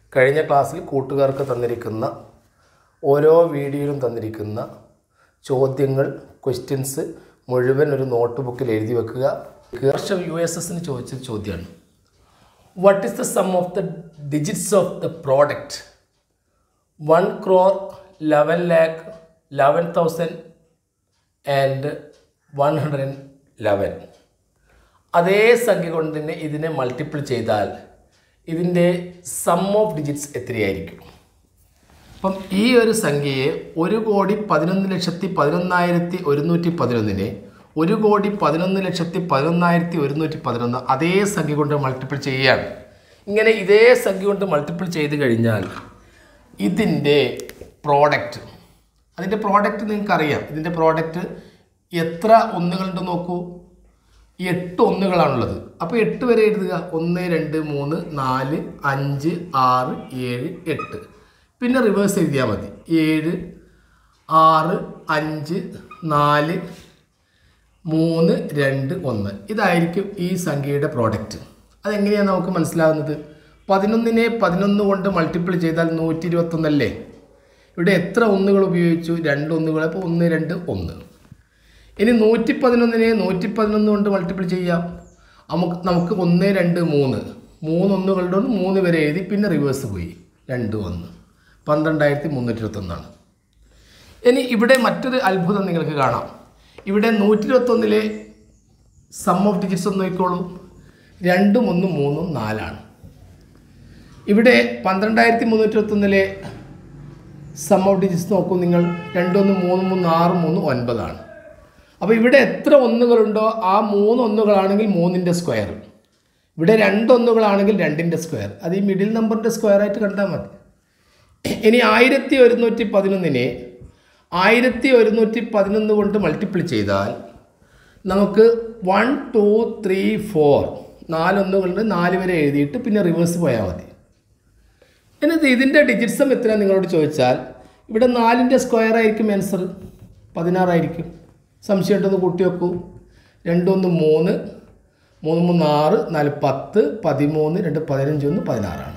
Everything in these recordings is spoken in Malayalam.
കഴിഞ്ഞ ക്ലാസ്സിൽ കൂട്ടുകാർക്ക് തന്നിരിക്കുന്ന ഓരോ വീഡിയോയിലും തന്നിരിക്കുന്ന ചോദ്യങ്ങൾ ക്വസ്റ്റ്യൻസ് മുഴുവൻ ഒരു നോട്ട് ബുക്കിൽ എഴുതി വെക്കുക വർഷം യു എസ് എസിന് ചോദിച്ച ചോദ്യമാണ് what is the sum of the digits of the product one crore eleven lakh eleven thousand and one hundred and eleven അതേ സംഖ്യ കൊണ്ട് തന്നെ ഇതിനെ മൾട്ടിപ്പിൾ ചെയ്താൽ ഇതിൻ്റെ സം ഓഫ് ഡിജിറ്റ്സ് എത്രയായിരിക്കും അപ്പം ഈ ഒരു സംഖ്യയെ ഒരു കോടി പതിനൊന്ന് ലക്ഷത്തി പതിനൊന്നായിരത്തി ഒരുന്നൂറ്റി പതിനൊന്നിനെ ഒരു കോടി പതിനൊന്ന് ലക്ഷത്തി പതിനൊന്നായിരത്തി ഒരുന്നൂറ്റി പതിനൊന്ന് അതേ സംഖ്യ കൊണ്ട് മൾട്ടിപ്പിൾ ചെയ്യുകയാണ് ഇങ്ങനെ ഇതേ സംഖ്യ കൊണ്ട് മൾട്ടിപ്പിൾ ചെയ്ത് കഴിഞ്ഞാൽ ഇതിൻ്റെ പ്രോഡക്റ്റ് അതിൻ്റെ പ്രോഡക്റ്റ് നിങ്ങൾക്കറിയാം ഇതിൻ്റെ പ്രോഡക്റ്റ് എത്ര ഒന്നുകളുണ്ട് നോക്കൂ എട്ട് ഒന്നുകളാണുള്ളത് അപ്പോൾ എട്ട് വരെ എഴുതുക ഒന്ന് രണ്ട് മൂന്ന് നാല് അഞ്ച് ആറ് ഏഴ് എട്ട് പിന്നെ റിവേഴ്സ് എഴുതിയാൽ മതി ഏഴ് ആറ് അഞ്ച് നാല് മൂന്ന് രണ്ട് ഒന്ന് ഇതായിരിക്കും ഈ സംഖ്യയുടെ പ്രോഡക്റ്റ് അതെങ്ങനെയാണ് നമുക്ക് മനസ്സിലാകുന്നത് പതിനൊന്നിനെ പതിനൊന്ന് കൊണ്ട് മൾട്ടിപ്പിൾ ചെയ്താൽ നൂറ്റി ഇരുപത്തൊന്നല്ലേ ഇവിടെ എത്ര ഒന്നുകൾ ഉപയോഗിച്ചു രണ്ട് ഒന്നുകൾ അപ്പോൾ ഒന്ന് രണ്ട് ഒന്ന് ഇനി നൂറ്റി പതിനൊന്നിനെ നൂറ്റി പതിനൊന്ന് കൊണ്ട് മൾട്ടിപ്പിൾ ചെയ്യാം നമുക്ക് നമുക്ക് ഒന്ന് രണ്ട് മൂന്ന് മൂന്ന് ഒന്നുകളുടെ കൊണ്ട് മൂന്ന് വരെ എഴുതി പിന്നെ റിവേഴ്സ് പോയി രണ്ട് ഒന്ന് പന്ത്രണ്ടായിരത്തി മുന്നൂറ്റി ഇരുപത്തൊന്നാണ് ഇനി ഇവിടെ മറ്റൊരു അത്ഭുതം നിങ്ങൾക്ക് കാണാം ഇവിടെ നൂറ്റി ഇരുപത്തൊന്നിലെ സം ഓഫ് ഡിജിറ്റ്സ് ഒന്ന് നോക്കിക്കോളൂ രണ്ടും ഒന്നും മൂന്നും നാലാണ് ഇവിടെ പന്ത്രണ്ടായിരത്തി മുന്നൂറ്റി ഇരുപത്തൊന്നിലെ സം ഓഫ് ഡിജിറ്റ്സ് നോക്കൂ നിങ്ങൾ രണ്ടൊന്ന് മൂന്ന് മൂന്ന് ആറ് മൂന്ന് ഒൻപതാണ് അപ്പോൾ ഇവിടെ എത്ര ഒന്നുകളുണ്ടോ ആ മൂന്ന് ഒന്നുകളാണെങ്കിൽ മൂന്നിൻ്റെ സ്ക്വയർ ഇവിടെ രണ്ട് ഒന്നുകളാണെങ്കിൽ രണ്ടിൻ്റെ സ്ക്വയർ അത് ഈ മിഡിൽ നമ്പറിൻ്റെ സ്ക്വയർ ആയിട്ട് കണ്ടാൽ മതി ഇനി ആയിരത്തി ഒരുന്നൂറ്റി പതിനൊന്നിനെ ആയിരത്തി ഒരുന്നൂറ്റി പതിനൊന്ന് കൊണ്ട് മൾട്ടിപ്പിൾ ചെയ്താൽ നമുക്ക് വൺ ടു ത്രീ ഫോർ നാലൊന്നുകളുണ്ട് നാല് വരെ എഴുതിയിട്ട് പിന്നെ റിവേഴ്സ് പോയാൽ മതി എന്നിട്ട് ഇതിൻ്റെ ഡിജിറ്റ്സം എത്ര നിങ്ങളോട് ചോദിച്ചാൽ ഇവിടെ നാലിൻ്റെ സ്ക്വയർ ആയിരിക്കും ആൻസർ പതിനാറായിരിക്കും സംശയമുണ്ടെന്ന് കൂട്ടി വെക്കൂ രണ്ടൊന്ന് മൂന്ന് മൂന്ന് മൂന്ന് ആറ് നാല് പത്ത് പതിമൂന്ന് രണ്ട് പതിനഞ്ച് ഒന്ന് പതിനാറാണ്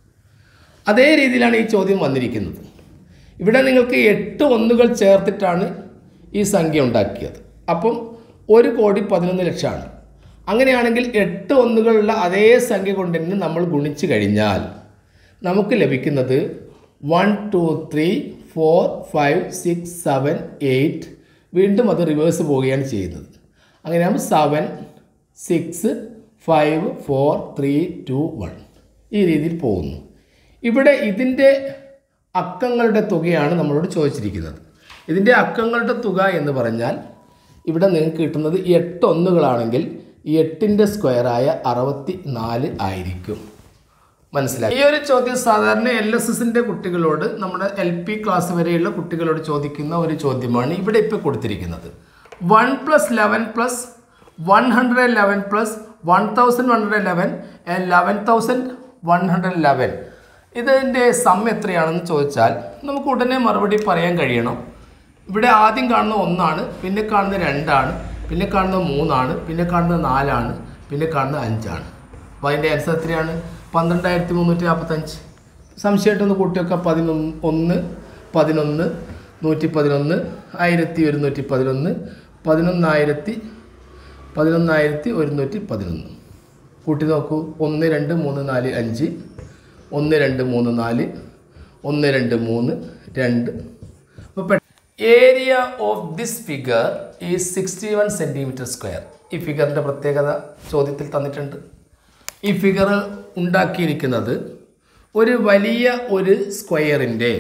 അതേ രീതിയിലാണ് ഈ ചോദ്യം വന്നിരിക്കുന്നത് ഇവിടെ നിങ്ങൾക്ക് എട്ട് ഒന്നുകൾ ചേർത്തിട്ടാണ് ഈ സംഖ്യ ഉണ്ടാക്കിയത് അപ്പം ഒരു കോടി പതിനൊന്ന് ലക്ഷമാണ് അങ്ങനെയാണെങ്കിൽ എട്ട് ഒന്നുകളുള്ള അതേ സംഖ്യ കൊണ്ട് തന്നെ നമ്മൾ ഗുണിച്ച് കഴിഞ്ഞാൽ നമുക്ക് ലഭിക്കുന്നത് one two three four five six seven eight വീണ്ടും അത് റിവേഴ്സ് പോവുകയാണ് ചെയ്യുന്നത് അങ്ങനെയാകുമ്പോൾ seven six five four three two one ഈ രീതിയിൽ പോകുന്നു ഇവിടെ ഇതിൻ്റെ അക്കങ്ങളുടെ തുകയാണ് നമ്മളോട് ചോദിച്ചിരിക്കുന്നത് ഇതിൻ്റെ അക്കങ്ങളുടെ തുക എന്ന് പറഞ്ഞാൽ ഇവിടെ നിങ്ങൾക്ക് കിട്ടുന്നത് എട്ട് ഒന്നുകളാണെങ്കിൽ ഈ എട്ടിൻ്റെ സ്ക്വയറായ അറുപത്തി നാല് ആയിരിക്കും മനസ്സിലായി ഈ ഒരു ചോദ്യം സാധാരണ എൽ എസ് എസിൻ്റെ കുട്ടികളോട് നമ്മുടെ എൽ പി ക്ലാസ് വരെയുള്ള കുട്ടികളോട് ചോദിക്കുന്ന ഒരു ചോദ്യമാണ് ഇവിടെ ഇപ്പോൾ കൊടുത്തിരിക്കുന്നത് one plus eleven plus one hundred eleven plus one thousand one hundred eleven eleven thousand one hundred eleven ഇതിൻ്റെ സം എത്രയാണെന്ന് ചോദിച്ചാൽ നമുക്ക് ഉടനെ മറുപടി പറയാൻ കഴിയണം ഇവിടെ ആദ്യം കാണുന്ന ഒന്നാണ് പിന്നെ കാണുന്ന രണ്ടാണ് പിന്നെ കാണുന്ന മൂന്നാണ് പിന്നെ കാണുന്ന നാലാണ് പിന്നെ കാണുന്ന അഞ്ചാണ് അപ്പോൾ അതിൻ്റെ ആൻസർ എത്രയാണ് പന്ത്രണ്ടായിരത്തി മുന്നൂറ്റി നാൽപ്പത്തഞ്ച് സംശയമായിട്ടൊന്ന് കൂട്ടിയൊക്കെ പതിനൊന്ന് ഒന്ന് പതിനൊന്ന് നൂറ്റി പതിനൊന്ന് ആയിരത്തി ഒരുന്നൂറ്റി പതിനൊന്ന് പതിനൊന്നായിരത്തി പതിനൊന്നായിരത്തി ഒരുന്നൂറ്റി പതിനൊന്ന് കൂട്ടി നോക്കൂ ഒന്ന് രണ്ട് മൂന്ന് നാല് അഞ്ച് ഒന്ന് രണ്ട് മൂന്ന് നാല് ഒന്ന് രണ്ട് മൂന്ന് രണ്ട് അപ്പോൾ ഏരിയ ഓഫ് ദിസ് ഫിഗർ ഈ സിക്സ്റ്റി വൺ സെൻറ്റിമീറ്റർ സ്ക്വയർ ഈ ഫിഗറിൻ്റെ പ്രത്യേകത ചോദ്യത്തിൽ തന്നിട്ടുണ്ട് ഈ ഫിഗർ ഉണ്ടാക്കിയിരിക്കുന്നത് ഒരു വലിയ ഒരു സ്ക്വയറിൻ്റെ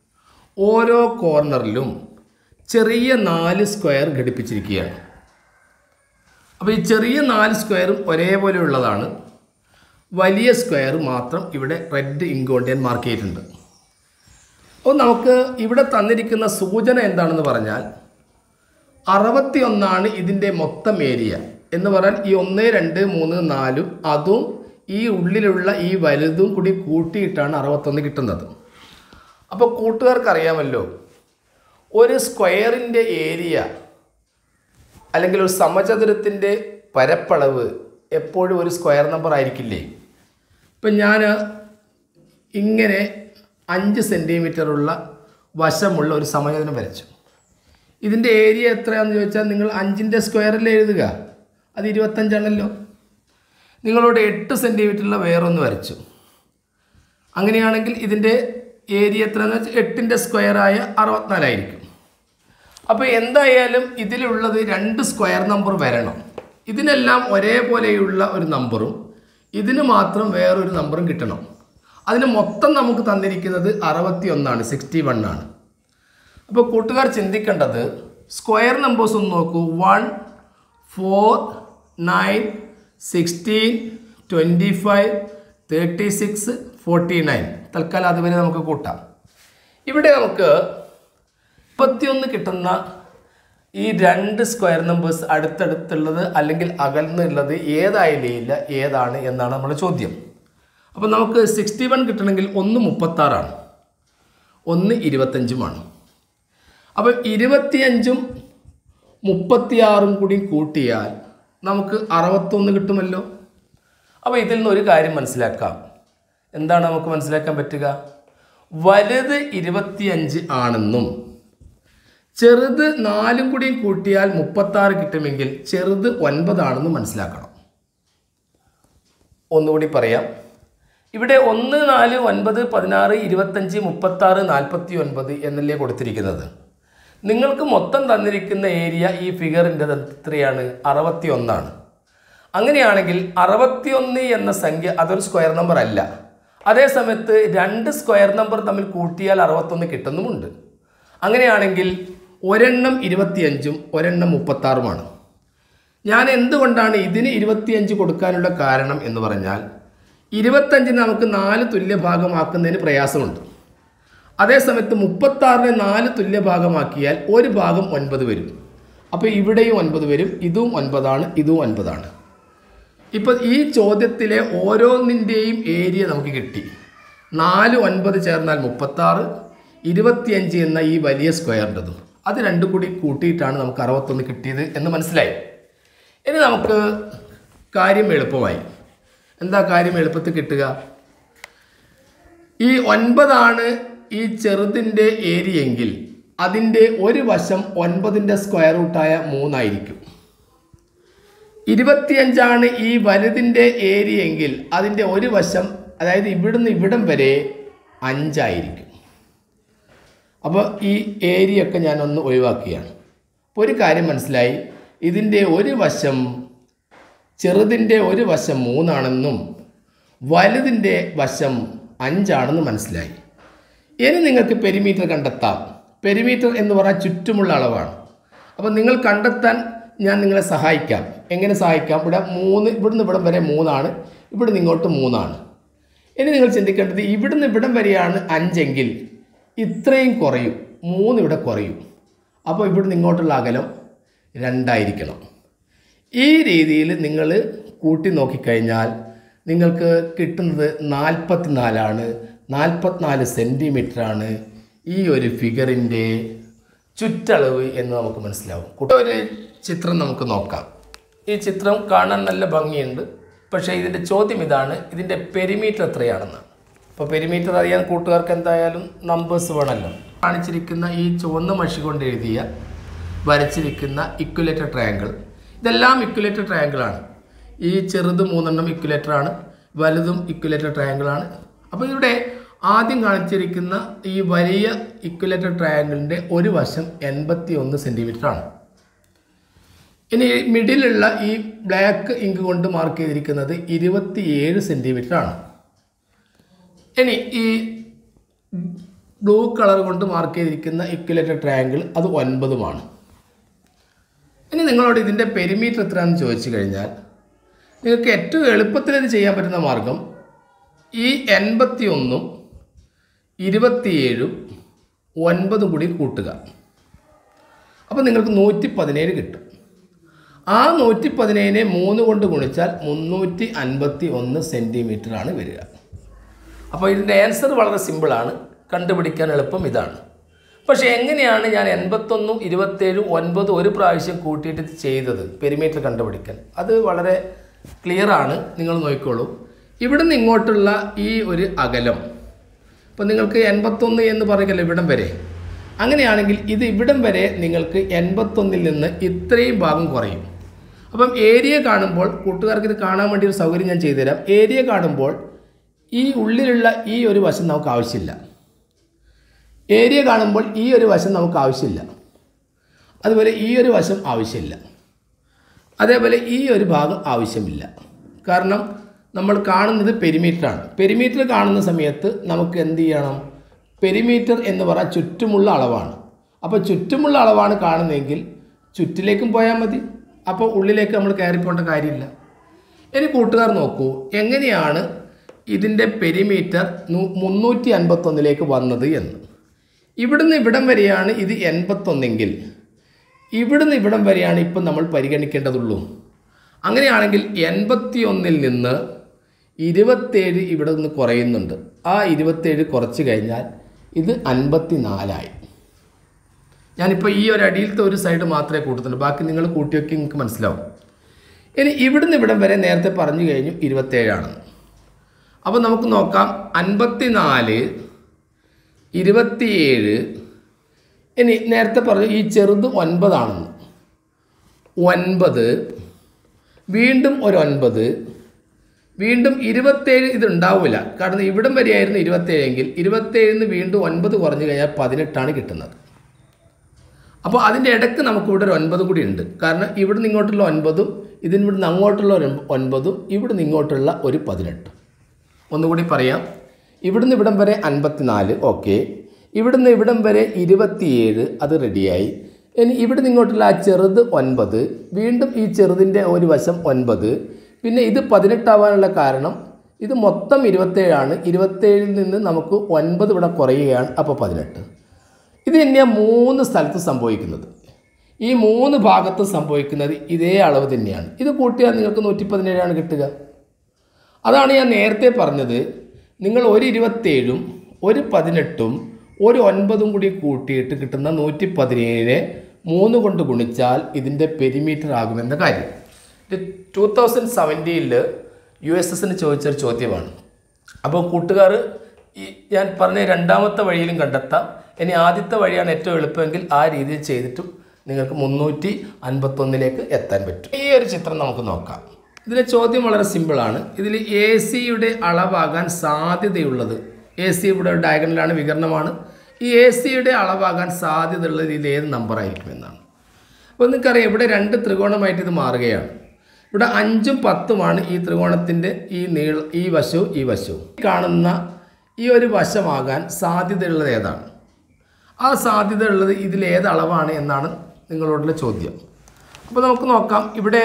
ഓരോ കോർണറിലും ചെറിയ നാല് സ്ക്വയർ ഘടിപ്പിച്ചിരിക്കുകയാണ് അപ്പോൾ ഈ ചെറിയ നാല് സ്ക്വയറും ഒരേപോലെ ഉള്ളതാണ് വലിയ സ്ക്വയർ മാത്രം ഇവിടെ റെഡ് ഇങ്ക് കൊണ്ട് ഞാൻ മാർക്ക് ചെയ്തിട്ടുണ്ട് അപ്പോൾ നമുക്ക് ഇവിടെ തന്നിരിക്കുന്ന സൂചന എന്താണെന്ന് പറഞ്ഞാൽ അറുപത്തി ഒന്നാണ് ഇതിൻ്റെ മൊത്തം ഏരിയ എന്ന് പറഞ്ഞാൽ ഈ ഒന്ന് രണ്ട് മൂന്ന് നാലും അതും ഈ ഉള്ളിലുള്ള ഈ വലുതും കൂടി കൂട്ടിയിട്ടാണ് അറുപത്തൊന്ന് കിട്ടുന്നത് അപ്പോൾ കൂട്ടുകാർക്ക് അറിയാമല്ലോ ഒരു സ്ക്വയറിൻ്റെ ഏരിയ അല്ലെങ്കിൽ ഒരു സമചതുരത്തിൻ്റെ പരപ്പളവ് എപ്പോഴും ഒരു സ്ക്വയർ നമ്പർ ആയിരിക്കില്ലേ ഇപ്പം ഞാൻ ഇങ്ങനെ അഞ്ച് സെൻറ്റിമീറ്ററുള്ള വശമുള്ള ഒരു സമചതുരം വരച്ചു ഇതിൻ്റെ ഏരിയ എത്രയാണെന്ന് ചോദിച്ചാൽ നിങ്ങൾ അഞ്ചിൻ്റെ സ്ക്വയറിൽ എഴുതുക അത് ഇരുപത്തഞ്ചാണല്ലോ നിങ്ങളോട് എട്ട് സെൻറ്റിമീറ്ററുള്ള വേറൊന്ന് വരച്ചു അങ്ങനെയാണെങ്കിൽ ഇതിൻ്റെ ഏരിയ എത്രയെന്ന് വെച്ചാൽ എട്ടിൻ്റെ സ്ക്വയറായ അറുപത്തിനാലായിരിക്കും അപ്പോൾ എന്തായാലും ഇതിലുള്ളത് രണ്ട് സ്ക്വയർ നമ്പർ വരണം ഇതിനെല്ലാം ഒരേപോലെയുള്ള ഒരു നമ്പറും ഇതിന് മാത്രം വേറൊരു നമ്പറും കിട്ടണം അതിന് മൊത്തം നമുക്ക് തന്നിരിക്കുന്നത് അറുപത്തി ഒന്നാണ് സിക്സ്റ്റി വൺ ആണ് അപ്പോൾ കൂട്ടുകാർ ചിന്തിക്കേണ്ടത് സ്ക്വയർ നമ്പേഴ്സ് ഒന്ന് നോക്കൂ one four nine sixteen twenty five thirty six forty nine തൽക്കാലം അതുവരെ നമുക്ക് കൂട്ടാം ഇവിടെ നമുക്ക് മുപ്പത്തിയൊന്ന് കിട്ടുന്ന ഈ രണ്ട് സ്ക്വയർ നമ്പേഴ്സ് അടുത്തടുത്തുള്ളത് അല്ലെങ്കിൽ അകൽന്നുള്ളത് ഏതായാലും ഇല്ല ഏതാണ് എന്നാണ് നമ്മുടെ ചോദ്യം അപ്പോൾ നമുക്ക് സിക്സ്റ്റി വൺ കിട്ടണമെങ്കിൽ ഒന്ന് മുപ്പത്താറാണ് ഒന്ന് ഇരുപത്തഞ്ചുമാണ് അപ്പം ഇരുപത്തിയഞ്ചും മുപ്പത്തിയാറും കൂടി കൂട്ടിയാൽ നമുക്ക് അറുപത്തൊന്ന് കിട്ടുമല്ലോ അപ്പോൾ ഇതിൽ നിന്ന് ഒരു കാര്യം മനസ്സിലാക്കാം എന്താണ് നമുക്ക് മനസ്സിലാക്കാൻ പറ്റുക വലുത് ഇരുപത്തിയഞ്ച് ആണെന്നും ചെറുത് നാലും കൂടിയും കൂട്ടിയാൽ മുപ്പത്താറ് കിട്ടുമെങ്കിൽ ചെറുത് ഒൻപതാണെന്ന് മനസ്സിലാക്കണം ഒന്നുകൂടി പറയാം ഇവിടെ ഒന്ന് നാല് ഒൻപത് പതിനാറ് ഇരുപത്തഞ്ച് മുപ്പത്താറ് നാൽപ്പത്തി ഒൻപത് എന്നല്ലേ കൊടുത്തിരിക്കുന്നത് നിങ്ങൾക്ക് മൊത്തം തന്നിരിക്കുന്ന ഏരിയ ഈ ഫിഗറിൻ്റെ എത്രയാണ് അറുപത്തി ഒന്നാണ് അങ്ങനെയാണെങ്കിൽ അറുപത്തിയൊന്ന് എന്ന സംഖ്യ അതൊരു സ്ക്വയർ നമ്പർ അല്ല അതേ സമയത്ത് രണ്ട് സ്ക്വയർ നമ്പർ തമ്മിൽ കൂട്ടിയാൽ അറുപത്തൊന്ന് കിട്ടുന്നുമുണ്ട് അങ്ങനെയാണെങ്കിൽ ഒരെണ്ണം ഇരുപത്തിയഞ്ചും ഒരെണ്ണം മുപ്പത്താറുമാണ് ഞാൻ എന്തുകൊണ്ടാണ് ഇതിന് ഇരുപത്തിയഞ്ച് കൊടുക്കാനുള്ള കാരണം എന്ന് പറഞ്ഞാൽ ഇരുപത്തഞ്ചിന് നമുക്ക് നാല് തുല്യ ഭാഗമാക്കുന്നതിന് പ്രയാസമുണ്ട് അതേസമയത്ത് മുപ്പത്താറിനെ നാല് തുല്യ ഭാഗമാക്കിയാൽ ഒരു ഭാഗം ഒൻപത് വരും അപ്പോൾ ഇവിടെയും ഒൻപത് വരും ഇതും ഒൻപതാണ് ഇതും ഒൻപതാണ് ഇപ്പോൾ ഈ ചോദ്യത്തിലെ ഓരോന്നിൻ്റെയും ഏരിയ നമുക്ക് കിട്ടി നാല് ഒൻപത് ചേർന്നാൽ മുപ്പത്താറ് ഇരുപത്തിയഞ്ച് എന്ന ഈ വലിയ സ്ക്വയറിൻ്റെതും അത് രണ്ടും കൂടി കൂട്ടിയിട്ടാണ് നമുക്ക് അറുപത്തൊന്ന് കിട്ടിയത് എന്ന് മനസ്സിലായി ഇനി നമുക്ക് കാര്യം എളുപ്പമായി എന്താ കാര്യം എളുപ്പത്തിൽ കിട്ടുക ഈ ഒൻപതാണ് ഈ ചെറുതിൻ്റെ ഏരിയ എങ്കിൽ അതിൻ്റെ ഒരു വശം ഒൻപതിൻ്റെ സ്ക്വയർ റൂട്ടായ മൂന്നായിരിക്കും ഇരുപത്തിയഞ്ചാണ് ഈ വലുതിൻ്റെ ഏരിയ എങ്കിൽ അതിൻ്റെ ഒരു വശം അതായത് ഇവിടുന്ന് ഇവിടം വരെ അഞ്ചായിരിക്കും അപ്പോൾ ഈ ഏരിയ ഒക്കെ ഞാനൊന്ന് ഒഴിവാക്കുകയാണ് അപ്പോൾ ഒരു കാര്യം മനസ്സിലായി ഇതിൻ്റെ ഒരു വശം ചെറുതിൻ്റെ ഒരു വശം മൂന്നാണെന്നും വലുതിൻ്റെ വശം അഞ്ചാണെന്നും മനസ്സിലായി ഇനി നിങ്ങൾക്ക് പെരിമീറ്റർ കണ്ടെത്താം പെരിമീറ്റർ എന്ന് പറഞ്ഞാൽ ചുറ്റുമുള്ള അളവാണ് അപ്പോൾ നിങ്ങൾ കണ്ടെത്താൻ ഞാൻ നിങ്ങളെ സഹായിക്കാം എങ്ങനെ സഹായിക്കാം ഇവിടെ മൂന്ന് ഇവിടുന്ന് ഇവിടം വരെ മൂന്നാണ് ഇവിടുന്ന് ഇങ്ങോട്ട് മൂന്നാണ് ഇനി നിങ്ങൾ ചിന്തിക്കേണ്ടത് ഇവിടുന്ന് ഇവിടം വരെയാണ് അഞ്ചെങ്കിൽ ഇത്രയും കുറയും മൂന്ന് ഇവിടെ കുറയും അപ്പോൾ ഇവിടുന്ന് ഇങ്ങോട്ടുള്ള അകലം രണ്ടായിരിക്കണം ഈ രീതിയിൽ നിങ്ങൾ കൂട്ടി നോക്കിക്കഴിഞ്ഞാൽ നിങ്ങൾക്ക് കിട്ടുന്നത് നാൽപ്പത്തിനാലാണ് നാൽപ്പത്തിനാല് സെൻറ്റിമീറ്ററാണ് ഈ ഒരു ഫിഗറിൻ്റെ ചുറ്റളവ് എന്ന് നമുക്ക് മനസ്സിലാവും കൂട്ട ഒരു ചിത്രം നമുക്ക് നോക്കാം ഈ ചിത്രം കാണാൻ നല്ല ഭംഗിയുണ്ട് പക്ഷേ ഇതിൻ്റെ ചോദ്യം ഇതാണ് ഇതിൻ്റെ പെരിമീറ്റർ എത്രയാണെന്നാണ് അപ്പോൾ പെരിമീറ്റർ അറിയാൻ കൂട്ടുകാർക്ക് എന്തായാലും നമ്പേഴ്സ് വേണമല്ലോ കാണിച്ചിരിക്കുന്ന ഈ ചുവന്ന മഷി കൊണ്ട് എഴുതിയ വരച്ചിരിക്കുന്ന ഇക്വലേറ്റർ ട്രയാങ്കിൾ ഇതെല്ലാം ഇക്വലേറ്റർ ട്രയാങ്കിളാണ് ഈ ചെറുത് മൂന്നെണ്ണം ഇക്വലേറ്റർ ആണ് വലുതും ഇക്വലേറ്റർ ട്രയാങ്കിൾ ആണ് അപ്പോൾ ഇവിടെ ആദ്യം കാണിച്ചിരിക്കുന്ന ഈ വലിയ ഇക്വലേറ്റർ ട്രയാങ്കിളിൻ്റെ ഒരു വശം എൺപത്തി ഒന്ന് സെൻറ്റിമീറ്റർ ആണ് ഇനി മിഡിലുള്ള ഈ ബ്ലാക്ക് ഇങ്ക് കൊണ്ട് മാർക്ക് ചെയ്തിരിക്കുന്നത് ഇരുപത്തിയേഴ് സെൻറ്റിമീറ്റർ ആണ് ഇനി ഈ ബ്ലൂ കളർ കൊണ്ട് മാർക്ക് ചെയ്തിരിക്കുന്ന ഇക്വലേറ്റർ ട്രയാങ്കിൾ അത് ഒൻപതുമാണ് ഇനി നിങ്ങളോട് ഇതിൻ്റെ പെരിമീറ്റർ എത്രയാണെന്ന് ചോദിച്ചു കഴിഞ്ഞാൽ നിങ്ങൾക്ക് ഏറ്റവും എളുപ്പത്തിൽ ഇത് ചെയ്യാൻ പറ്റുന്ന മാർഗം ഈ എൺപത്തി ഒന്നും ഇരുപത്തിയേഴും ഒൻപതും കൂടി കൂട്ടുക അപ്പോൾ നിങ്ങൾക്ക് നൂറ്റി പതിനേഴ് കിട്ടും ആ നൂറ്റി പതിനേഴിനെ മൂന്ന് കൊണ്ട് ഗുണിച്ചാൽ മുന്നൂറ്റി അൻപത്തി ഒന്ന് സെൻറ്റിമീറ്ററാണ് വരിക അപ്പോൾ ഇതിൻ്റെ ആൻസർ വളരെ സിമ്പിളാണ് കണ്ടുപിടിക്കാൻ എളുപ്പം ഇതാണ് പക്ഷേ എങ്ങനെയാണ് ഞാൻ എൺപത്തൊന്നും ഇരുപത്തേഴും ഒൻപത് ഒരു പ്രാവശ്യം കൂട്ടിയിട്ട് ഇത് ചെയ്തത് പെരിമീറ്റർ കണ്ടുപിടിക്കാൻ അത് വളരെ ക്ലിയർ ആണ് നിങ്ങൾ നോക്കിക്കോളൂ ഇവിടുന്ന് ഇങ്ങോട്ടുള്ള ഈ ഒരു അകലം അപ്പോൾ നിങ്ങൾക്ക് എൺപത്തൊന്ന് എന്ന് പറയുകയല്ലോ ഇവിടം വരെ അങ്ങനെയാണെങ്കിൽ ഇത് ഇവിടം വരെ നിങ്ങൾക്ക് എൺപത്തൊന്നിൽ നിന്ന് ഇത്രയും ഭാഗം കുറയും അപ്പം ഏരിയ കാണുമ്പോൾ കൂട്ടുകാർക്ക് ഇത് കാണാൻ വേണ്ടി ഒരു സൗകര്യം ഞാൻ ചെയ്തുതരാം ഏരിയ കാണുമ്പോൾ ഈ ഉള്ളിലുള്ള ഈ ഒരു വശം നമുക്ക് ആവശ്യമില്ല ഏരിയ കാണുമ്പോൾ ഈ ഒരു വശം നമുക്ക് ആവശ്യമില്ല അതുപോലെ ഈ ഒരു വശം ആവശ്യമില്ല അതേപോലെ ഈ ഒരു ഭാഗം ആവശ്യമില്ല കാരണം നമ്മൾ കാണുന്നത് പെരിമീറ്ററാണ് പെരിമീറ്റർ കാണുന്ന സമയത്ത് നമുക്ക് എന്ത് ചെയ്യണം പെരിമീറ്റർ എന്ന് പറയാൻ ചുറ്റുമുള്ള അളവാണ് അപ്പോൾ ചുറ്റുമുള്ള അളവാണ് കാണുന്നതെങ്കിൽ ചുറ്റിലേക്കും പോയാൽ മതി അപ്പോൾ ഉള്ളിലേക്ക് നമ്മൾ കയറിപ്പോണ്ട കാര്യമില്ല ഇനി കൂട്ടുകാർ നോക്കൂ എങ്ങനെയാണ് ഇതിൻ്റെ പെരിമീറ്റർ നൂ- മുന്നൂറ്റി അൻപത്തൊന്നിലേക്ക് വന്നത് എന്ന് ഇവിടുന്ന് ഇവിടം വരെയാണ് ഇത് എൺപത്തൊന്നെങ്കിൽ ഇവിടുന്ന് ഇവിടം വരെയാണ് ഇപ്പം നമ്മൾ പരിഗണിക്കേണ്ടതുള്ളൂ അങ്ങനെയാണെങ്കിൽ എൺപത്തി ഒന്നിൽ നിന്ന് ഇരുപത്തേഴ് ഇവിടെ നിന്ന് കുറയുന്നുണ്ട് ആ ഇരുപത്തേഴ് കുറച്ച് കഴിഞ്ഞാൽ ഇത് അൻപത്തി നാലായി ഞാനിപ്പോൾ ഈ ഒരു അടിയിലത്തെ ഒരു സൈഡ് മാത്രമേ കൂട്ടുന്നുള്ളൂ ബാക്കി നിങ്ങൾ കൂട്ടിയൊക്കെ നിങ്ങൾക്ക് മനസ്സിലാവും ഇനി ഇവിടുന്ന് ഇവിടം വരെ നേരത്തെ പറഞ്ഞു കഴിഞ്ഞു ഇരുപത്തേഴാണെന്ന് അപ്പോൾ നമുക്ക് നോക്കാം അൻപത്തി നാല് ഇരുപത്തിയേഴ് ഇനി നേരത്തെ പറഞ്ഞു ഈ ചെറുത് ഒൻപതാണെന്ന് ഒൻപത് വീണ്ടും ഒരു ഒൻപത് വീണ്ടും ഇരുപത്തേഴ് ഇത് ഉണ്ടാവില്ല കാരണം ഇവിടം വരെയായിരുന്നു ഇരുപത്തേഴെങ്കിൽ ഇരുപത്തേഴിന് വീണ്ടും ഒൻപത് കുറഞ്ഞു കഴിഞ്ഞാൽ പതിനെട്ടാണ് കിട്ടുന്നത് അപ്പോൾ അതിൻ്റെ ഇടയ്ക്ക് നമുക്കിവിടെ ഒരു ഒൻപത് കൂടി ഉണ്ട് കാരണം ഇവിടുന്ന് ഇങ്ങോട്ടുള്ള ഒൻപതും ഇതിന് ഇവിടുന്ന് അങ്ങോട്ടുള്ള ഒരു ഒൻപതും ഇവിടുന്ന് ഇങ്ങോട്ടുള്ള ഒരു പതിനെട്ടും ഒന്നുകൂടി പറയാം ഇവിടുന്ന് ഇവിടം വരെ അൻപത്തിനാല് ഓക്കെ ഇവിടുന്ന് ഇവിടം വരെ ഇരുപത്തിയേഴ് അത് റെഡിയായി ഇനി ഇവിടുന്ന് ഇങ്ങോട്ടുള്ള ആ ചെറുത് ഒൻപത് വീണ്ടും ഈ ചെറുതിൻ്റെ ഒരു വശം ഒൻപത് പിന്നെ ഇത് പതിനെട്ടാവാനുള്ള കാരണം ഇത് മൊത്തം ഇരുപത്തേഴാണ് ഇരുപത്തേഴിൽ നിന്ന് നമുക്ക് ഒൻപത് ഇവിടെ കുറയുകയാണ് അപ്പോൾ പതിനെട്ട് ഇത് തന്നെയാണ് മൂന്ന് സ്ഥലത്ത് സംഭവിക്കുന്നത് ഈ മൂന്ന് ഭാഗത്ത് സംഭവിക്കുന്നത് ഇതേ അളവ് തന്നെയാണ് ഇത് കൂട്ടിയാൽ നിങ്ങൾക്ക് നൂറ്റി പതിനേഴാണ് കിട്ടുക അതാണ് ഞാൻ നേരത്തെ പറഞ്ഞത് നിങ്ങൾ ഒരു ഇരുപത്തേഴും ഒരു പതിനെട്ടും ഒരു ഒൻപതും കൂടി കൂട്ടിയിട്ട് കിട്ടുന്ന നൂറ്റി പതിനേഴിനെ മൂന്ന് കൊണ്ട് ഗുണിച്ചാൽ ഇതിൻ്റെ പെരിമീറ്റർ ആകുമെന്ന കാര്യം ഇത് ടൂ തൗസൻഡ് സെവൻറ്റീനിൽ യു എസ് എസിന് ചോദിച്ചൊരു ചോദ്യമാണ് അപ്പോൾ കൂട്ടുകാർ ഈ ഞാൻ പറഞ്ഞ രണ്ടാമത്തെ വഴിയിലും കണ്ടെത്താം ഇനി ആദ്യത്തെ വഴിയാണ് ഏറ്റവും എളുപ്പമെങ്കിൽ ആ രീതിയിൽ ചെയ്തിട്ടും നിങ്ങൾക്ക് മുന്നൂറ്റി അൻപത്തൊന്നിലേക്ക് എത്താൻ പറ്റും ഈ ഒരു ചിത്രം നമുക്ക് നോക്കാം ഇതിലെ ചോദ്യം വളരെ സിമ്പിളാണ് ഇതിൽ എ സിയുടെ അളവാകാൻ സാധ്യതയുള്ളത് എ സി ഇവിടെ ഡയഗണലാണ് വികരണമാണ് ഈ എ സിയുടെ അളവാകാൻ സാധ്യതയുള്ളത് ഇതിൽ ഏത് നമ്പർ ആയിരിക്കും എന്നാണ് അപ്പോൾ നിങ്ങൾക്കറിയാം ഇവിടെ രണ്ട് ത്രികോണമായിട്ട് ഇത് മാറുകയാണ് ഇവിടെ അഞ്ചും പത്തുമാണ് ഈ ത്രികോണത്തിൻ്റെ ഈ നീള ഈ വശവും ഈ വശവും ഈ കാണുന്ന ഈ ഒരു വശമാകാൻ സാധ്യതയുള്ളത് ഏതാണ് ആ സാധ്യത ഉള്ളത് ഇതിൽ ഏത് അളവാണ് എന്നാണ് നിങ്ങളോടുള്ള ചോദ്യം അപ്പോൾ നമുക്ക് നോക്കാം ഇവിടെ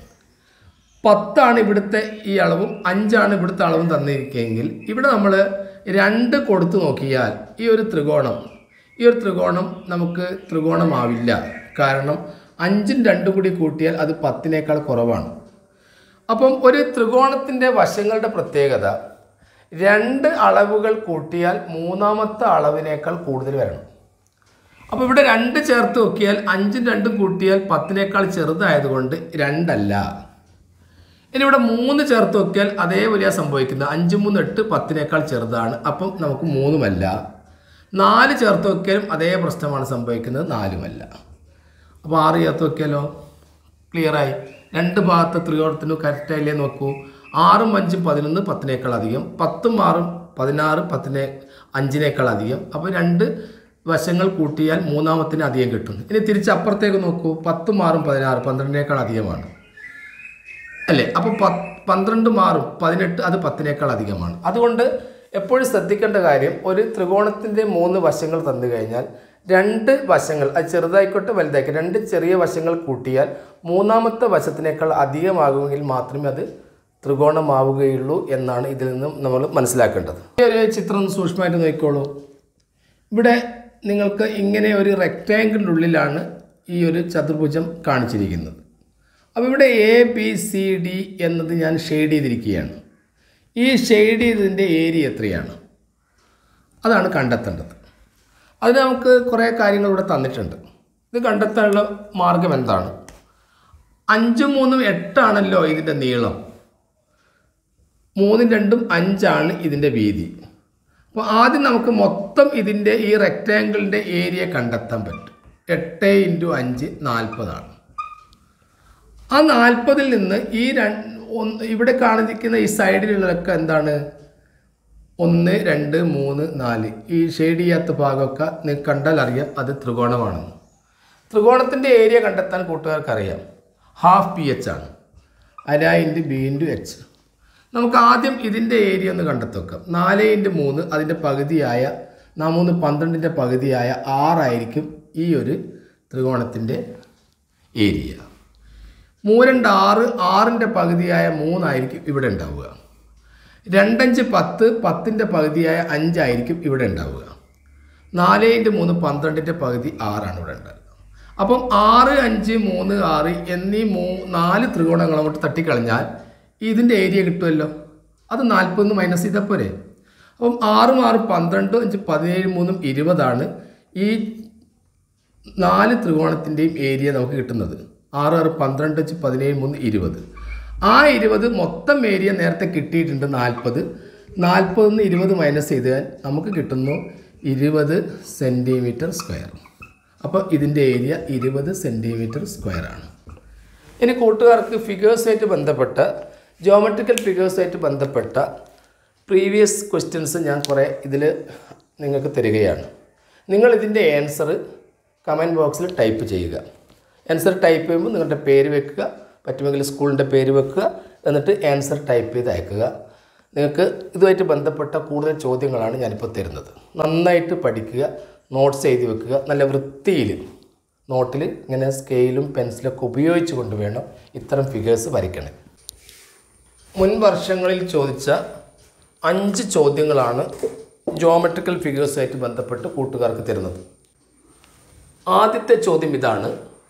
പത്താണ് ഇവിടുത്തെ ഈ അളവും അഞ്ചാണ് ഇവിടുത്തെ അളവും തന്നിരിക്കുകയെങ്കിൽ ഇവിടെ നമ്മൾ രണ്ട് കൊടുത്തു നോക്കിയാൽ ഈ ഒരു ത്രികോണം ഈ ഒരു ത്രികോണം നമുക്ക് ത്രികോണമാവില്ല കാരണം അഞ്ചും രണ്ടും കൂടി കൂട്ടിയാൽ അത് പത്തിനേക്കാൾ കുറവാണ് അപ്പം ഒരു ത്രികോണത്തിൻ്റെ വശങ്ങളുടെ പ്രത്യേകത രണ്ട് അളവുകൾ കൂട്ടിയാൽ മൂന്നാമത്തെ അളവിനേക്കാൾ കൂടുതൽ വരണം അപ്പോൾ ഇവിടെ രണ്ട് ചേർത്ത് നോക്കിയാൽ അഞ്ചും രണ്ടും കൂട്ടിയാൽ പത്തിനേക്കാൾ ചെറുതായതുകൊണ്ട് രണ്ടല്ല ഇനി ഇവിടെ മൂന്ന് ചേർത്ത് നോക്കിയാൽ അതേപോലെയാണ് സംഭവിക്കുന്നത് അഞ്ച് മൂന്ന് എട്ട് പത്തിനേക്കാൾ ചെറുതാണ് അപ്പം നമുക്ക് മൂന്നുമല്ല നാല് ചേർത്ത് നോക്കിയാലും അതേ പ്രശ്നമാണ് സംഭവിക്കുന്നത് നാലുമല്ല അപ്പോൾ ആറ് ചേർത്ത് നോക്കിയാലോ ക്ലിയറായി രണ്ട് ഭാഗത്തെ ത്രികോണത്തിന് കറക്റ്റായില്ലേ നോക്കൂ ആറും അഞ്ചും പതിനൊന്ന് പത്തിനേക്കാൾ അധികം പത്തും ആറും പതിനാറ് പത്തിനെ അഞ്ചിനേക്കാൾ അധികം അപ്പോൾ രണ്ട് വശങ്ങൾ കൂട്ടിയാൽ മൂന്നാമത്തിന് അധികം കിട്ടും ഇനി തിരിച്ച് അപ്പുറത്തേക്ക് നോക്കൂ പത്തും ആറും പതിനാറ് പന്ത്രണ്ടിനേക്കാൾ അധികമാണ് അല്ലേ അപ്പോൾ പത്ത് പന്ത്രണ്ട് മാറും പതിനെട്ട് അത് പത്തിനേക്കാൾ അധികമാണ് അതുകൊണ്ട് എപ്പോഴും ശ്രദ്ധിക്കേണ്ട കാര്യം ഒരു ത്രികോണത്തിൻ്റെ മൂന്ന് വശങ്ങൾ തന്നു കഴിഞ്ഞാൽ രണ്ട് വശങ്ങൾ അത് ചെറുതായിക്കോട്ടെ വലുതായിക്കോട്ടെ രണ്ട് ചെറിയ വശങ്ങൾ കൂട്ടിയാൽ മൂന്നാമത്തെ വശത്തിനേക്കാൾ അധികമാകുമെങ്കിൽ മാത്രമേ അത് ത്രികോണമാവുകയുള്ളൂ എന്നാണ് ഇതിൽ നിന്നും നമ്മൾ മനസ്സിലാക്കേണ്ടത് ഈ ഒരു ചിത്രം ഒന്ന് സൂക്ഷ്മമായിട്ട് നോക്കിക്കോളൂ ഇവിടെ നിങ്ങൾക്ക് ഇങ്ങനെ ഒരു റെക്റ്റാങ്കിളിൻ്റെ ഉള്ളിലാണ് ഈ ഒരു ചതുർഭുജം കാണിച്ചിരിക്കുന്നത് അപ്പോൾ ഇവിടെ എ ബി സി ഡി എന്നത് ഞാൻ ഷെയ്ഡ് ചെയ്തിരിക്കുകയാണ് ഈ ഷെയ്ഡ് ചെയ്തതിൻ്റെ ഏരിയ എത്രയാണ് അതാണ് കണ്ടെത്തേണ്ടത് അതിന് നമുക്ക് കുറേ കാര്യങ്ങൾ ഇവിടെ തന്നിട്ടുണ്ട് ഇത് കണ്ടെത്താനുള്ള മാർഗം എന്താണ് അഞ്ചും മൂന്നും എട്ടാണല്ലോ ഇതിൻ്റെ നീളം മൂന്നും രണ്ടും അഞ്ചാണ് ഇതിൻ്റെ വീതി അപ്പോൾ ആദ്യം നമുക്ക് മൊത്തം ഇതിൻ്റെ ഈ റെക്റ്റാങ്കിളിൻ്റെ ഏരിയ കണ്ടെത്താൻ പറ്റും എട്ട് ഇൻറ്റു അഞ്ച് നാൽപ്പതാണ് ആ നാൽപ്പതിൽ നിന്ന് ഈ രണ്ട് ഒന്ന് ഇവിടെ കാണിച്ചിരിക്കുന്ന ഈ സൈഡിലുള്ളതൊക്കെ എന്താണ് ഒന്ന് രണ്ട് മൂന്ന് നാല് ഈ ഷെയ്ഡ് ചെയ്യാത്ത ഭാഗമൊക്കെ നിങ്ങൾക്ക് കണ്ടാൽ അറിയാം അത് ത്രികോണമാണെന്ന് ത്രികോണത്തിൻ്റെ ഏരിയ കണ്ടെത്താൻ കൂട്ടുകാർക്ക് അറിയാം ഹാഫ് പി എച്ച് ആണ് അര ഇൻറ്റു ബി ഇൻറ്റു എച്ച് നമുക്ക് ആദ്യം ഇതിൻ്റെ ഏരിയ ഒന്ന് കണ്ടെത്തുവെക്കാം നാല് ഇൻറ്റു മൂന്ന് അതിൻ്റെ പകുതിയായ നാ മൂന്ന് പന്ത്രണ്ടിൻ്റെ പകുതിയായ ആറായിരിക്കും ഈ ഒരു ത്രികോണത്തിൻ്റെ ഏരിയ മൂരണ്ട് ആറ് ആറിൻ്റെ പകുതിയായ മൂന്നായിരിക്കും ഇവിടെ ഉണ്ടാവുക രണ്ടഞ്ച് പത്ത് പത്തിൻ്റെ പകുതിയായ അഞ്ചായിരിക്കും ഇവിടെ ഉണ്ടാവുക നാല് ഇൻറ്റു മൂന്ന് പന്ത്രണ്ടിൻ്റെ പകുതി ആറാണ് ഇവിടെ ഉണ്ടാവുക അപ്പം ആറ് അഞ്ച് മൂന്ന് ആറ് എന്നീ മൂ നാല് ത്രികോണങ്ങൾ അങ്ങോട്ട് തട്ടിക്കളഞ്ഞാൽ ഇതിൻ്റെ ഏരിയ കിട്ടുമല്ലോ അത് നാൽപ്പത് മൈനസ് ചെയ്താൽ പോരെ അപ്പം ആറും ആറ് പന്ത്രണ്ട് അഞ്ച് പതിനേഴ് മൂന്നും ഇരുപതാണ് ഈ നാല് ത്രികോണത്തിൻ്റെയും ഏരിയ നമുക്ക് കിട്ടുന്നത് ആറ് ആറ് പന്ത്രണ്ട് അഞ്ച് പതിനേഴ് മൂന്ന് ഇരുപത് ആ ഇരുപത് മൊത്തം ഏരിയ നേരത്തെ കിട്ടിയിട്ടുണ്ട് നാൽപ്പത് നാൽപ്പതിൽ നിന്ന് ഇരുപത് മൈനസ് ചെയ്താൽ നമുക്ക് കിട്ടുന്നു ഇരുപത് സെൻറ്റിമീറ്റർ സ്ക്വയർ അപ്പോൾ ഇതിൻ്റെ ഏരിയ ഇരുപത് സെൻറ്റിമീറ്റർ സ്ക്വയർ ആണ് ഇനി കൂട്ടുകാർക്ക് ഫിഗേഴ്സായിട്ട് ബന്ധപ്പെട്ട ജോമെട്രിക്കൽ ഫിഗേഴ്സായിട്ട് ബന്ധപ്പെട്ട പ്രീവിയസ് ക്വസ്റ്റ്യൻസ് ഞാൻ കുറേ ഇതിൽ നിങ്ങൾക്ക് തരികയാണ് നിങ്ങൾ ഇതിൻ്റെ ആൻസർ കമൻറ്റ് ബോക്സിൽ ടൈപ്പ് ചെയ്യുക ആൻസർ ടൈപ്പ് ചെയ്യുമ്പോൾ നിങ്ങളുടെ പേര് വെക്കുക പറ്റുമെങ്കിൽ സ്കൂളിൻ്റെ പേര് വെക്കുക എന്നിട്ട് ആൻസർ ടൈപ്പ് ചെയ്ത് അയക്കുക നിങ്ങൾക്ക് ഇതുമായിട്ട് ബന്ധപ്പെട്ട കൂടുതൽ ചോദ്യങ്ങളാണ് ഞാനിപ്പോൾ തരുന്നത് നന്നായിട്ട് പഠിക്കുക നോട്ട്സ് എഴുതി വെക്കുക നല്ല വൃത്തിയിൽ നോട്ടിൽ ഇങ്ങനെ സ്കെയിലും പെൻസിലൊക്കെ ഉപയോഗിച്ച് കൊണ്ട് വേണം ഇത്തരം ഫിഗേഴ്സ് വരയ്ക്കണേ മുൻ വർഷങ്ങളിൽ ചോദിച്ച അഞ്ച് ചോദ്യങ്ങളാണ് ജോമെട്രിക്കൽ ഫിഗേഴ്സുമായിട്ട് ബന്ധപ്പെട്ട് കൂട്ടുകാർക്ക് തരുന്നത് ആദ്യത്തെ ചോദ്യം ഇതാണ്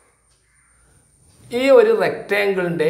ഈ ഒരു റെക്റ്റാങ്കിളിൻ്റെ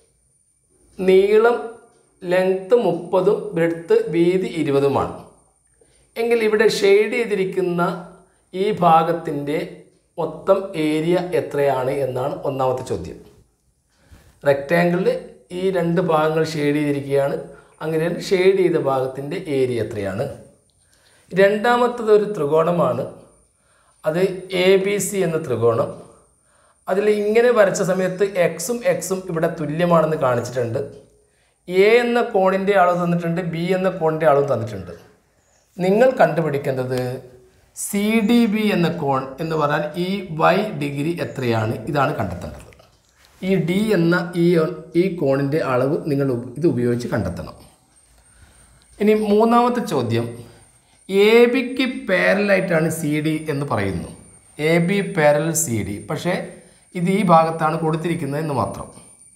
നീളം ലെങ്ത്ത് മുപ്പതും ബ്രെഡ്ത്ത് വീതി ഇരുപതുമാണ് എങ്കിൽ ഇവിടെ ഷെയ്ഡ് ചെയ്തിരിക്കുന്ന ഈ ഭാഗത്തിൻ്റെ മൊത്തം ഏരിയ എത്രയാണ് എന്നാണ് ഒന്നാമത്തെ ചോദ്യം റെക്റ്റാങ്കിളിൽ ഈ രണ്ട് ഭാഗങ്ങൾ ഷെയ്ഡ് ചെയ്തിരിക്കുകയാണ് അങ്ങനെ ഷെയ്ഡ് ചെയ്ത ഭാഗത്തിൻ്റെ ഏരിയ എത്രയാണ് രണ്ടാമത്തത് ഒരു ത്രികോണമാണ് അത് എ ബി സി എന്ന ത്രികോണം അതിൽ ഇങ്ങനെ വരച്ച സമയത്ത് എക്സും എക്സും ഇവിടെ തുല്യമാണെന്ന് കാണിച്ചിട്ടുണ്ട് എ എന്ന കോണിൻ്റെ അളവ് തന്നിട്ടുണ്ട് ബി എന്ന കോണിൻ്റെ അളവ് തന്നിട്ടുണ്ട് നിങ്ങൾ കണ്ടുപിടിക്കേണ്ടത് സി ഡി ബി എന്ന കോൺ എന്ന് പറഞ്ഞാൽ ഈ വൈ ഡിഗ്രി എത്രയാണ് ഇതാണ് കണ്ടെത്തേണ്ടത് ഈ ഡി എന്ന ഈ ഈ കോണിൻ്റെ അളവ് നിങ്ങൾ ഉപ- ഇത് ഉപയോഗിച്ച് കണ്ടെത്തണം ഇനി മൂന്നാമത്തെ ചോദ്യം എ ബിക്ക് പാരലായിട്ടാണ് സി ഡി എന്ന് പറയുന്നു A B parallel C D പക്ഷേ ഇത് ഈ ഭാഗത്താണ് കൊടുത്തിരിക്കുന്നത് എന്ന് മാത്രം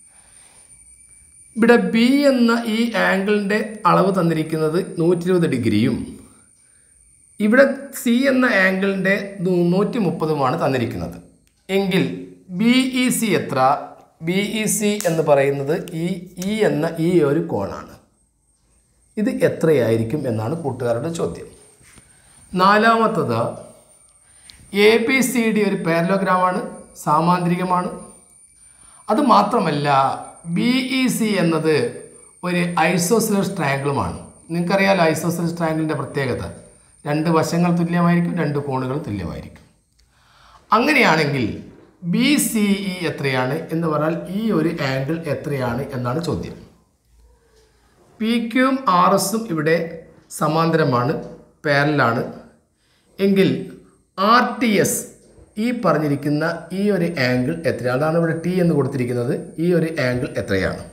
ഇവിടെ ബി എന്ന ഈ ആംഗിളിൻ്റെ അളവ് തന്നിരിക്കുന്നത് നൂറ്റി ഇരുപത് ഡിഗ്രിയും ഇവിടെ സി എന്ന ആംഗിളിൻ്റെ നൂറ്റി മുപ്പതുമാണ് തന്നിരിക്കുന്നത് എങ്കിൽ ബി ഇ സി എത്ര ബി ഇ സി എന്ന് പറയുന്നത് ഈ ഇ എന്ന ഈ ഒരു കോണാണ് ഇത് എത്രയായിരിക്കും എന്നാണ് കൂട്ടുകാരുടെ ചോദ്യം നാലാമത്തത് എ ബി സി ഡി ഒരു പാരലോഗ്രാമാണ് സാമാന്തരികമാണ് അത് മാത്രമല്ല ബി ഇ സി എന്നത് ഒരു ഐസോസിലസ് ട്രയാങ്കിളുമാണ് നിങ്ങൾക്കറിയാലോ ഐസോസിലസ് ട്രയാങ്കിളിൻ്റെ പ്രത്യേകത രണ്ട് വശങ്ങൾ തുല്യമായിരിക്കും രണ്ട് കോണുകൾ തുല്യമായിരിക്കും അങ്ങനെയാണെങ്കിൽ ബി സി ഇ എത്രയാണ് എന്ന് പറഞ്ഞാൽ ഈ ഒരു ആംഗിൾ എത്രയാണ് എന്നാണ് ചോദ്യം പി ക്യൂവും ആർ എസും ഇവിടെ സമാന്തരമാണ് പാരലാണ് എങ്കിൽ ആർ ടി എസ് ഈ പറഞ്ഞിരിക്കുന്ന ഈ ഒരു ആംഗിൾ എത്രയാണ് അതാണ് ഇവിടെ ടി എന്ന് കൊടുത്തിരിക്കുന്നത് ഈ ഒരു ആംഗിൾ എത്രയാണ്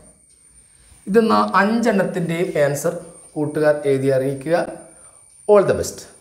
ഇത് നാ- അഞ്ചെണ്ണത്തിൻ്റെയും ആൻസർ കൂട്ടുകാർ എഴുതി അറിയിക്കുക ഓൾ ദ ബെസ്റ്റ്